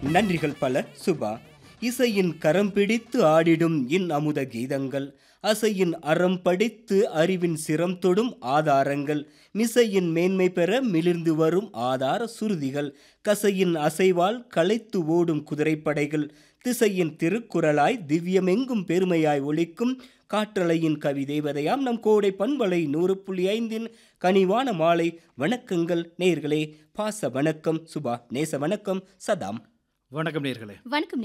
நன்றிகள் பல சுபா இசையின் கரம் பிடித்து ஆடிடும் இன் அமுத கீதங்கள் அசையின் அறம் படித்து அறிவின் சிரம் தொடும் ஆதாரங்கள் மிசையின் மேன்மை பெற மிளிர்ந்து வரும் ஆதார சுருதிகள் கசையின் அசைவால் களைத்து ஓடும் குதிரைப்படைகள் திசையின் திருக்குறளாய் திவ்யமெங்கும் பெருமையாய் ஒலிக்கும் காற்றலையின் கவி தேவதையாம் நம் கோடை பண்பலை நூறு புள்ளி ஐந்தின் கனிவான மாலை வணக்கங்கள் நேர்களே பாச வணக்கம் சுபா நேச வணக்கம் சதாம் வணக்கம் நேர்களே வணக்கம்